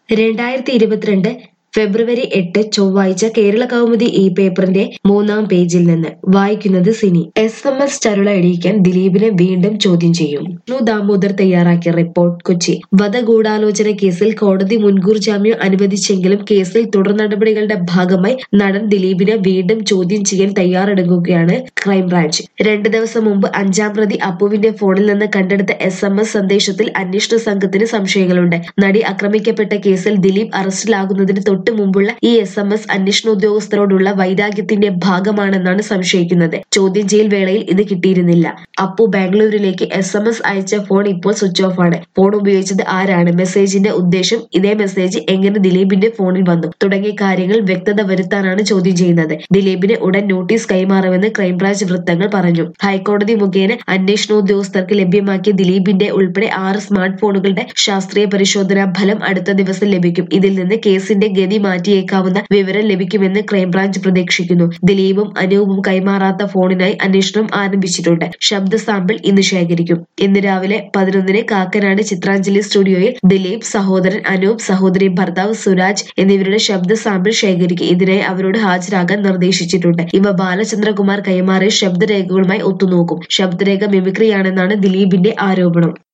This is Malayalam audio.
രണ്ടായിരത്തി ഇരുപത്തിരണ്ട് ഫെബ്രുവരി എട്ട് ചൊവ്വാഴ്ച കേരള കൗമുദി ഈ പേപ്പറിന്റെ മൂന്നാം പേജിൽ നിന്ന് വായിക്കുന്നത് സിനി എസ് എം എസ് ചരുള ഇടിയിക്കാൻ ദിലീപിനെ വീണ്ടും ചോദ്യം ചെയ്യും വിഷ്ണു ദാമോദർ തയ്യാറാക്കിയ റിപ്പോർട്ട് കൊച്ചി വധഗൂഢാലോചന കേസിൽ കോടതി മുൻകൂർ ജാമ്യം അനുവദിച്ചെങ്കിലും കേസിൽ തുടർ നടപടികളുടെ ഭാഗമായി നടൻ ദിലീപിനെ വീണ്ടും ചോദ്യം ചെയ്യാൻ തയ്യാറെടുക്കുകയാണ് ക്രൈംബ്രാഞ്ച് രണ്ട് ദിവസം മുമ്പ് അഞ്ചാം പ്രതി അപ്പുവിന്റെ ഫോണിൽ നിന്ന് കണ്ടെടുത്ത എസ് എം എസ് സന്ദേശത്തിൽ അന്വേഷണ സംഘത്തിന് സംശയങ്ങളുണ്ട് നടി ആക്രമിക്കപ്പെട്ട കേസിൽ ദിലീപ് അറസ്റ്റിലാകുന്നതിന് തൊട്ടു മുമ്പുള്ള ഈ എസ് എം എസ് അന്വേഷണ ഉദ്യോഗസ്ഥരോടുള്ള വൈരാഗ്യത്തിന്റെ ഭാഗമാണെന്നാണ് സംശയിക്കുന്നത് ചോദ്യം ചെയ്യൽ വേളയിൽ ഇത് കിട്ടിയിരുന്നില്ല അപ്പു ബാംഗ്ലൂരിലേക്ക് എസ് എം എസ് അയച്ച ഫോൺ ഇപ്പോൾ സ്വിച്ച് ഓഫ് ആണ് ഫോൺ ഉപയോഗിച്ചത് ആരാണ് മെസ്സേജിന്റെ ഉദ്ദേശം ഇതേ മെസ്സേജ് എങ്ങനെ ദിലീപിന്റെ ഫോണിൽ വന്നു തുടങ്ങിയ കാര്യങ്ങൾ വ്യക്തത വരുത്താനാണ് ചോദ്യം ചെയ്യുന്നത് ദിലീപിന് ഉടൻ നോട്ടീസ് കൈമാറുമെന്ന് ക്രൈംബ്രാഞ്ച് വൃത്തങ്ങൾ പറഞ്ഞു ഹൈക്കോടതി മുഖേന അന്വേഷണോദ്യോഗസ്ഥർക്ക് ലഭ്യമാക്കിയ ദിലീപിന്റെ ഉൾപ്പെടെ ആറ് സ്മാർട്ട് ഫോണുകളുടെ ശാസ്ത്രീയ പരിശോധനാ ഫലം അടുത്ത ദിവസം ലഭിക്കും ഇതിൽ നിന്ന് കേസിന്റെ ഗതി മാറ്റിയേക്കാവുന്ന വിവരം ലഭിക്കുമെന്ന് ക്രൈംബ്രാഞ്ച് പ്രതീക്ഷിക്കുന്നു ദിലീപും അനൂപും കൈമാറാത്ത ഫോണിനായി അന്വേഷണം ആരംഭിച്ചിട്ടുണ്ട് ശബ്ദ സാമ്പിൾ ഇന്ന് ശേഖരിക്കും ഇന്ന് രാവിലെ പതിനൊന്നിന് കാക്കനാട് ചിത്രാഞ്ജലി സ്റ്റുഡിയോയിൽ ദിലീപ് സഹോദരൻ അനൂപ് സഹോദരി ഭർത്താവ് സുരാജ് എന്നിവരുടെ ശബ്ദ സാമ്പിൾ ശേഖരിക്കും ഇതിനായി അവരോട് ഹാജരാകാൻ നിർദ്ദേശിച്ചിട്ടുണ്ട് ഇവ ബാലചന്ദ്രകുമാർ കൈമാറിയ ശബ്ദരേഖകളുമായി ഒത്തുനോക്കും ശബ്ദരേഖ മിമിക്രിയാണെന്നാണ് ദിലീപിന്റെ ആരോപണം